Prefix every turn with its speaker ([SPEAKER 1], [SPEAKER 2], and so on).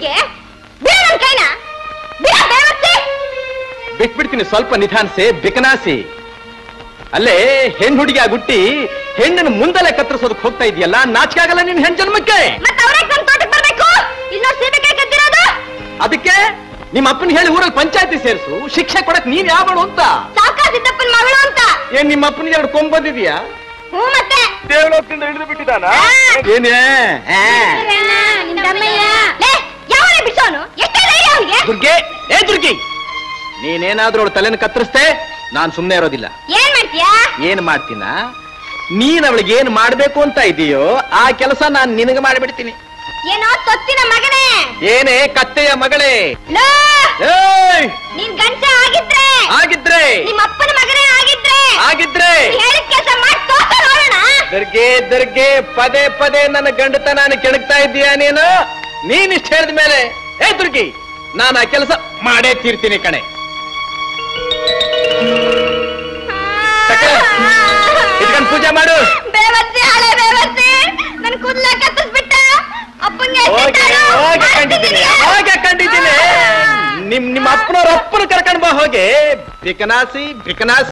[SPEAKER 1] ನಿನಗೆ ಬಿಡ ನನ್ ಕೈನ ಬಿಡ ಬೇವತ್ತಿ
[SPEAKER 2] ಬಿಟ್ಬಿಡ್ತೀನಿ ಸ್ವಲ್ಪ ನಿಧಾನಿಸಿ ಬಿಕನಾಸಿ ಅಲ್ಲೇ ಹೆಣ್ಣು ಹುಡುಗಿ ಗುಟ್ಟಿ ಹೆಣ್ಣನ್ನು ಮುಂದಲೆ ಕತ್ತರಿಸೋದಕ್ಕೆ ಹೋಗ್ತಾ ಇದೆಯಲ್ಲ ನಾಚಿಕೆ ಆಗಲ್ಲ ನಿನ್ ಹೆಣ್ ಜನ್ಮಕ್ಕೆ
[SPEAKER 1] ಮತ್ತೆ ಅವ್ರೇ ನನ್ ತೋಟಕ್ಕೆ ಬರ್ಬೇಕು ಇನ್ನೊಂದು ಸೀಬೆಕಾಯಿ ಕದ್ದಿರೋದು
[SPEAKER 2] ಅದಕ್ಕೆ ನಿಮ್ಮ ಅಪ್ಪನ ಹೇಳಿ ಊರಲ್ಲಿ ಪಂಚಾಯತಿ ಸೇರಿಸು ಶಿಕ್ಷೆ ಕೊಡಕ್ ನೀನ್ ಯಾವಳು ಅಂತ
[SPEAKER 1] ಸಾಕಾ ಸಿದ್ದಪ್ಪನ ಮಗಳು ಅಂತ
[SPEAKER 2] ಏನ್ ನಿಮ್ಮ ಅಪ್ಪನಿಗೆ ಎರಡು ಕೊಂಬ್ ಬಂದಿದ್ಯಾ
[SPEAKER 1] ಹ್ಞೂ ಮತ್ತೆ
[SPEAKER 2] ದೇವಲೋಕದಿಂದ ಹಿಡಿದು ಬಿಟ್ಟಿದಾನ
[SPEAKER 1] ಆ.
[SPEAKER 2] ಏನೇ ಆ.
[SPEAKER 1] ನಿನ್ ತಮ್ಮಯ್ಯ ಲೇ ಯಾವನೇ ಬಿಸೋನು ಎಷ್ಟೇ ಧೈರ್ಯ ಅವನಿಗೆ
[SPEAKER 2] ದುರ್ಗೆ ಏ ದುರ್ಗಿ ನೀನೇನಾದ್ರೂ ಅವಳ ತಲೆನ ಕತ್ತರಿಸ್ತೆ ನಾನ್ ಸುಮ್ನೆ ಇರೋದಿಲ್ಲ
[SPEAKER 1] ಏನ್ ಮಾಡ್ತೀಯಾ
[SPEAKER 2] ಏನ್ ಮಾಡ್ತೀನ ನೀನ್ ಅವಳಿಗೆ ಏನ್ ಮಾಡ್ಬೇಕು ಅಂತ ಇದೆಯೋ ಆ ಕೆಲಸ ನಾನ್ ನಿನಗೆ ಮಾಡ್ಬಿಡ್ತೀನಿ
[SPEAKER 1] ಏನೋ ತೊತ್ತಿನ ಮಗನೇ
[SPEAKER 2] ಏನೇ ಕತ್ತೆಯ ಮಗಳೇ
[SPEAKER 1] ಲೋ
[SPEAKER 2] ಏಯ್
[SPEAKER 1] ನೀನ್ ಗಂಡ ಆಗಿದ್ರೆ
[SPEAKER 2] ಆಗಿದ್ರೆ
[SPEAKER 1] ನಿಮ್ಮ ಅಪ್ಪನ ಮಗನೇ ಆಗಿದ್ರೆ
[SPEAKER 2] ಆಗಿದ್ರೆ
[SPEAKER 1] ಹೇಳಿದ ಕೆಲಸ ಮಾಡಿ ತೋಟ ನೋಡೋಣ
[SPEAKER 2] ದುರ್ಗೆ ದುರ್ಗೆ ಪದೇ ಪದೇ ನನ್ನ ಗಂಡತನ ಕೆಣಕ್ತಾ ಇದ್ದೀಯ ನೀನು ನೀನ್ ಇಷ್ಟ ಹೇಳಿದ ಮೇಲೆ ಏ ದುರ್ಗಿ ನಾನು ಆ ಕೆಲಸ ಮಾಡೇ ತೀರ್ತೀನಿ ಕಣೆ ತಕ್ಕೆ. ಇಟ್ಕೊಂಡ್ ಪೂಜೆ ಮಾಡು
[SPEAKER 1] ಬೇವತ್ತಿ ಹಳೆ ಬೇವತ್ತಿ ನನ್ ಕೂದ್ಲ ಕತ್ತಿಸ್ಬಿಟ್ಟ ಅಪ್ಪಂಗೆ
[SPEAKER 2] ಹೋಗಿ ಹೋಗಿ ಕಂಡಿದ್ದೀನಿ ಹೋಗಿ ಕಂಡಿದ್ದೀನಿ ನಿಮ್ ನಿಮ್ಮ ಅಪ್ಪನವ್ರ ಅಪ್ಪನ ಕರ್ಕೊಂಡ್ ಬಾ ಹೋಗಿ ಬಿಕನಾಸಿ ಬಿಕನಾಸಿ